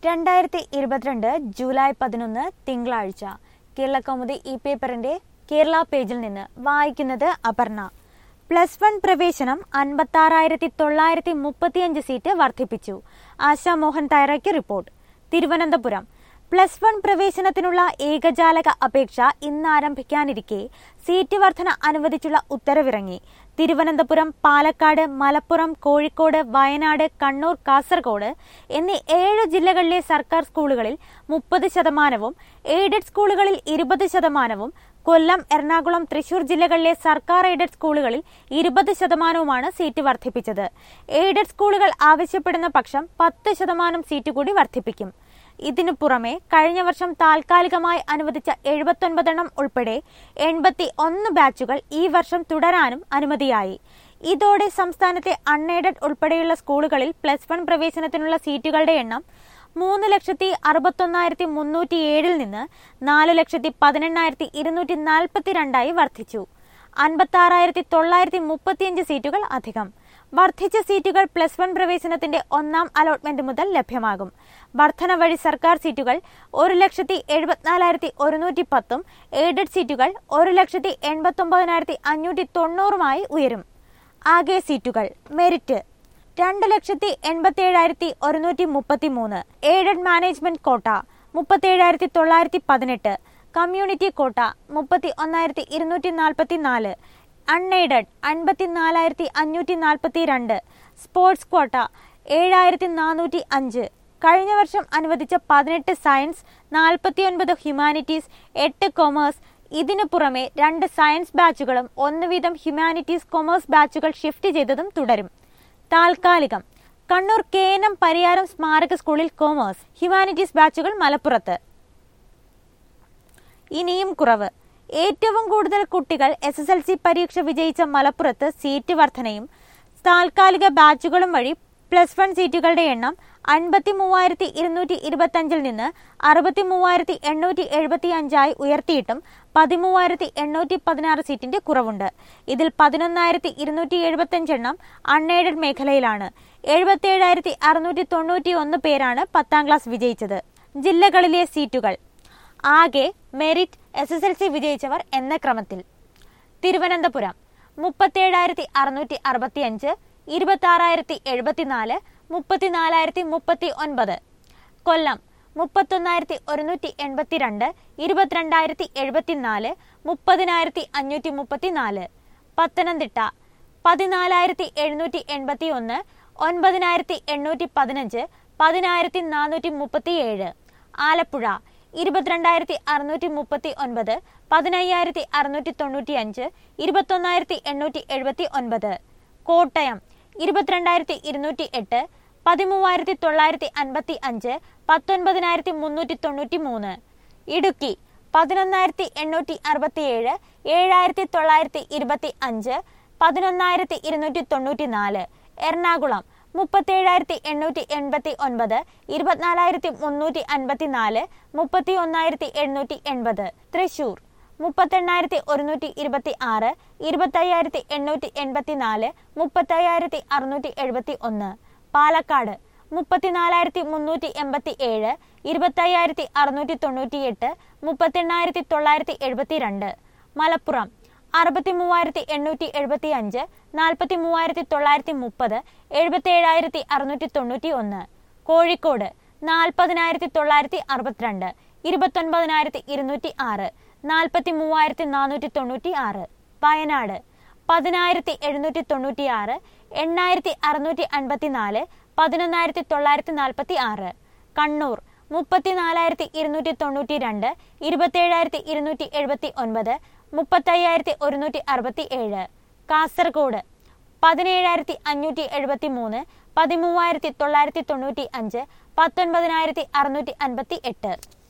രണ്ടായിരത്തി ഇരുപത്തിരണ്ട് ജൂലൈ പതിനൊന്ന് തിങ്കളാഴ്ച കേരളകൗമുദി ഈ പേപ്പറിന്റെ കേരള പേജിൽ നിന്ന് വായിക്കുന്നത് അപർണ പ്ലസ് വൺ പ്രവേശനം അൻപത്താറായിരത്തി തൊള്ളായിരത്തി മുപ്പത്തിയഞ്ച് സീറ്റ് വർദ്ധിപ്പിച്ചു ആശാ മോഹൻ തയ്യാറാക്കിയ റിപ്പോർട്ട് തിരുവനന്തപുരം പ്ലസ് വൺ പ്രവേശനത്തിനുള്ള ഏകജാലക അപേക്ഷ ഇന്ന് ആരംഭിക്കാനിരിക്കെ സീറ്റ് വർധന അനുവദിച്ചുള്ള ഉത്തരവിറങ്ങി തിരുവനന്തപുരം പാലക്കാട് മലപ്പുറം കോഴിക്കോട് വയനാട് കണ്ണൂർ കാസർഗോഡ് എന്നീ ഏഴ് ജില്ലകളിലെ സർക്കാർ സ്കൂളുകളിൽ മുപ്പത് ശതമാനവും എയ്ഡഡ് സ്കൂളുകളിൽ ഇരുപത് ശതമാനവും കൊല്ലം എറണാകുളം തൃശൂർ ജില്ലകളിലെ സർക്കാർ എയ്ഡഡ് സ്കൂളുകളിൽ ഇരുപത് ശതമാനവുമാണ് സീറ്റ് വർദ്ധിപ്പിച്ചത് എയ്ഡഡ് സ്കൂളുകൾ ആവശ്യപ്പെടുന്ന പക്ഷം പത്ത് ശതമാനം സീറ്റ് കൂടി വർദ്ധിപ്പിക്കും ഇതിനു പുറമെ കഴിഞ്ഞ വർഷം താൽക്കാലികമായി അനുവദിച്ച എഴുപത്തൊൻപതെണ്ണം ഉൾപ്പെടെ എൺപത്തി ഒന്ന് ബാച്ചുകൾ ഈ വർഷം തുടരാനും അനുമതിയായി ഇതോടെ സംസ്ഥാനത്തെ അൺഎയ്ഡഡ് ഉൾപ്പെടെയുള്ള സ്കൂളുകളിൽ പ്ലസ് വൺ പ്രവേശനത്തിനുള്ള സീറ്റുകളുടെ എണ്ണം മൂന്ന് ലക്ഷത്തി അറുപത്തൊന്നായിരത്തി മുന്നൂറ്റി ഏഴിൽ നിന്ന് നാല് ലക്ഷത്തി പതിനെണ്ണായിരത്തി ഇരുന്നൂറ്റി നാൽപ്പത്തിരണ്ടായി വർദ്ധിച്ചു അൻപത്തി തൊള്ളായിരത്തി മുപ്പത്തിയഞ്ച് സീറ്റുകൾ അധികം വർദ്ധിച്ച സീറ്റുകൾ പ്ലസ് വൺ പ്രവേശനത്തിന്റെ ഒന്നാം അലോട്ട്മെന്റ് മുതൽ ലഭ്യമാകും വർധന വഴി സർക്കാർ സീറ്റുകൾ ഒരു ലക്ഷത്തി എഴുപത്തിനാലായിരത്തി ഒരുന്നൂറ്റി പത്തും എയ്ഡഡ് സീറ്റുകൾ ഒരു ലക്ഷത്തി എൺപത്തൊമ്പതിനായിരത്തി അഞ്ഞൂറ്റി തൊണ്ണൂറുമായി ഉയരും ആകെ സീറ്റുകൾ മെറിറ്റ് രണ്ട് ലക്ഷത്തി എൺപത്തി ഏഴായിരത്തി ഒരുന്നൂറ്റി മുപ്പത്തി മൂന്ന് എയ്ഡഡ് മാനേജ്മെന്റ് കോട്ട മുപ്പത്തി ഏഴായിരത്തി തൊള്ളായിരത്തി പതിനെട്ട് കമ്മ്യൂണിറ്റി കോട്ട മുപ്പത്തി ഒന്നായിരത്തി ഇരുന്നൂറ്റി നാൽപ്പത്തി നാല് അൺഎയ്ഡഡ് അൻപത്തിനാലായിരത്തി അഞ്ഞൂറ്റി നാൽപ്പത്തി രണ്ട് സ്പോർട്സ് ക്വാട്ട ഏഴായിരത്തി നാനൂറ്റി അഞ്ച് കഴിഞ്ഞ വർഷം അനുവദിച്ച പതിനെട്ട് സയൻസ് നാൽപ്പത്തിയൊൻപത് ഹ്യൂമാനിറ്റീസ് എട്ട് കൊമേഴ്സ് ഇതിനു പുറമെ രണ്ട് സയൻസ് ബാച്ചുകളും ഒന്ന് വീതം ഹ്യൂമാനിറ്റീസ് കൊമേഴ്സ് ബാച്ചുകൾ ഷിഫ്റ്റ് ചെയ്തതും തുടരും താൽക്കാലികം Kannur K N M Pariyaram സ്മാരക സ്കൂളിൽ കൊമേഴ്സ് ഹ്യൂമാനിറ്റീസ് ബാച്ചുകൾ മലപ്പുറത്ത് ഇനിയും കുറവ് ഏറ്റവും കൂടുതൽ കുട്ടികൾ എസ് എസ് എൽ സി പരീക്ഷ വിജയിച്ച മലപ്പുറത്ത് സീറ്റ് വർധനയും താൽക്കാലിക ബാച്ചുകളും വഴി പ്ലസ് വൺ സീറ്റുകളുടെ എണ്ണം അൻപത്തി മൂവായിരത്തി ഇരുന്നൂറ്റി ഇരുപത്തഞ്ചിൽ നിന്ന് അറുപത്തി മൂവായിരത്തി എണ്ണൂറ്റി എഴുപത്തി അഞ്ചായി ഉയർത്തിയിട്ടും പതിമൂവായിരത്തി എണ്ണൂറ്റി പതിനാറ് സീറ്റിന്റെ കുറവുണ്ട് ഇതിൽ പതിനൊന്നായിരത്തി ഇരുന്നൂറ്റി എഴുപത്തഞ്ചെണ്ണം അൺഎയ്ഡഡ് മേഖലയിലാണ് എഴുപത്തി ഏഴായിരത്തി അറുന്നൂറ്റി തൊണ്ണൂറ്റി ഒന്ന് പേരാണ് പത്താം ക്ലാസ് വിജയിച്ചത് ജില്ലകളിലെ സീറ്റുകൾ ആകെ merit S S L C വിജയിച്ചവർ എന്ന ക്രമത്തിൽ തിരുവനന്തപുരം മുപ്പത്തേഴായിരത്തി അറുന്നൂറ്റി അറുപത്തി അഞ്ച് ഇരുപത്തി ആറായിരത്തി എഴുപത്തിനാല് മുപ്പത്തിനാലായിരത്തി മുപ്പത്തി ഒൻപത് കൊല്ലം മുപ്പത്തൊന്നായിരത്തി ഒരുന്നൂറ്റി എൺപത്തിരണ്ട് ഇരുപത്തിരണ്ടായിരത്തി എഴുപത്തിനാല് മുപ്പതിനായിരത്തി അഞ്ഞൂറ്റി മുപ്പത്തിനാല് പത്തനംതിട്ട പതിനാലായിരത്തി എഴുന്നൂറ്റി എൺപത്തി ഒന്ന് ഒൻപതിനായിരത്തി എണ്ണൂറ്റി പതിനഞ്ച് പതിനായിരത്തി നാനൂറ്റി മുപ്പത്തിയേഴ് ആലപ്പുഴ ഇരുപത്തിരണ്ടായിരത്തി അറുന്നൂറ്റി മുപ്പത്തി ഒൻപത് പതിനയ്യായിരത്തി അറുന്നൂറ്റി തൊണ്ണൂറ്റി അഞ്ച് ഇരുപത്തൊന്നായിരത്തി എണ്ണൂറ്റി എഴുപത്തി ഒൻപത് കോട്ടയം ഇരുപത്തിരണ്ടായിരത്തി ഇരുന്നൂറ്റി എട്ട് പതിമൂവായിരത്തി തൊള്ളായിരത്തി അൻപത്തി അഞ്ച് പത്തൊൻപതിനായിരത്തി മുന്നൂറ്റി തൊണ്ണൂറ്റി മൂന്ന് ഇടുക്കി പതിനൊന്നായിരത്തി എണ്ണൂറ്റി അറുപത്തിയേഴ് ഏഴായിരത്തി തൊള്ളായിരത്തി ഇരുപത്തി അഞ്ച് പതിനൊന്നായിരത്തി ഇരുന്നൂറ്റി തൊണ്ണൂറ്റി നാല് എറണാകുളം മുപ്പത്തേഴായിരത്തി എണ്ണൂറ്റി എൺപത്തി ഒൻപത് ഇരുപത്തിനാലായിരത്തി മുന്നൂറ്റി അൻപത്തി നാല് മുപ്പത്തി ഒന്നായിരത്തി എഴുന്നൂറ്റി എൺപത് തൃശൂർ മുപ്പത്തെണ്ണായിരത്തി ഒരുന്നൂറ്റി ഇരുപത്തി ആറ് ഇരുപത്തയ്യായിരത്തി എണ്ണൂറ്റി എൺപത്തി നാല് മുപ്പത്തയ്യായിരത്തി അറുന്നൂറ്റി എഴുപത്തി ഒന്ന് പാലക്കാട് മുപ്പത്തിനാലായിരത്തി മുന്നൂറ്റി എൺപത്തി ഏഴ് ഇരുപത്തയ്യായിരത്തി അറുന്നൂറ്റി തൊണ്ണൂറ്റി എട്ട് മുപ്പത്തെണ്ണായിരത്തി തൊള്ളായിരത്തി എഴുപത്തി രണ്ട് മലപ്പുറം അറുപത്തി മൂവായിരത്തി എണ്ണൂറ്റി എഴുപത്തി അഞ്ച് നാൽപ്പത്തി മൂവായിരത്തി തൊള്ളായിരത്തി മുപ്പത് എഴുപത്തേഴായിരത്തി അറുന്നൂറ്റി തൊണ്ണൂറ്റി ഒന്ന് കോഴിക്കോട് നാൽപ്പതിനായിരത്തി തൊള്ളായിരത്തി അറുപത്തിരണ്ട് ഇരുപത്തൊൻപതിനായിരത്തി ഇരുന്നൂറ്റി ആറ് നാൽപ്പത്തി മൂവായിരത്തി നാനൂറ്റി തൊണ്ണൂറ്റി ആറ് വയനാട് പതിനായിരത്തി എഴുന്നൂറ്റി തൊണ്ണൂറ്റി ആറ് എണ്ണായിരത്തി അറുന്നൂറ്റി അൻപത്തി നാല് പതിനൊന്നായിരത്തി തൊള്ളായിരത്തി നാൽപ്പത്തി ആറ് കണ്ണൂർ മുപ്പത്തിനാലായിരത്തി ഇരുന്നൂറ്റി തൊണ്ണൂറ്റി രണ്ട് ഇരുപത്തേഴായിരത്തി ഇരുന്നൂറ്റി എഴുപത്തി ഒൻപത് മുപ്പത്തയ്യായിരത്തി ഒരുന്നൂറ്റി അറുപത്തി ഏഴ് കാസർഗോഡ് പതിനേഴായിരത്തി അഞ്ഞൂറ്റി എഴുപത്തി മൂന്ന് പതിമൂവായിരത്തി തൊള്ളായിരത്തി തൊണ്ണൂറ്റി അഞ്ച് പത്തൊൻപതിനായിരത്തി അറുന്നൂറ്റി അൻപത്തി എട്ട്